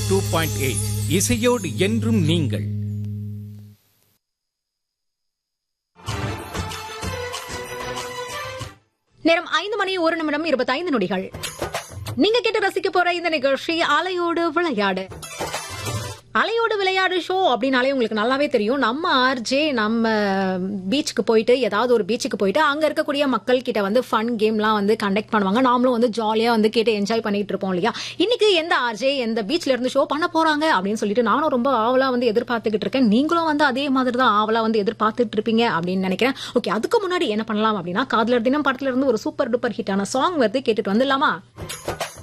two point eight இசையோடு என்றும் நீங்கள் நேரம் ஐந்து மணி ஒரு நிமிடம் இருபத்தைந்து நொடிகள் நீங்க கேட்டு ரசிக்க போற இந்த நிகழ்ச்சி அலையோடு விளையாடு அலையோடு விளையாடு ஷோ அப்படின்னாலே உங்களுக்கு நல்லாவே தெரியும் நம்ம ஆர்ஜே நம்ம பீச்சுக்கு போயிட்டு ஏதாவது ஒரு பீச்சுக்கு போயிட்டு அங்க இருக்கக்கூடிய மக்கள் கிட்ட வந்து ஃபன் கேம்லாம் வந்து கண்டக்ட் பண்ணுவாங்க நாமளும் வந்து ஜாலியா வந்து கேட்டு என்ஜாய் பண்ணிட்டு இருப்போம் இல்லையா இன்னைக்கு எந்த ஆர்ஜே எந்த பீச்ல இருந்து ஷோ பண்ண போறாங்க அப்படின்னு சொல்லிட்டு நானும் ரொம்ப ஆவலா வந்து எதிர்பார்த்துக்கிட்டு இருக்கேன் நீங்களும் வந்து அதே மாதிரி தான் ஆவலா வந்து எதிர்பார்த்துட்டு இருப்பீங்க அப்படின்னு நினைக்கிறேன் ஓகே அதுக்கு முன்னாடி என்ன பண்ணலாம் அப்படின்னா காதலர் தினம் படத்துல இருந்து ஒரு சூப்பர் டூப்பர் ஹிட்டான சாங் வந்து கேட்டுட்டு வந்துடலாமா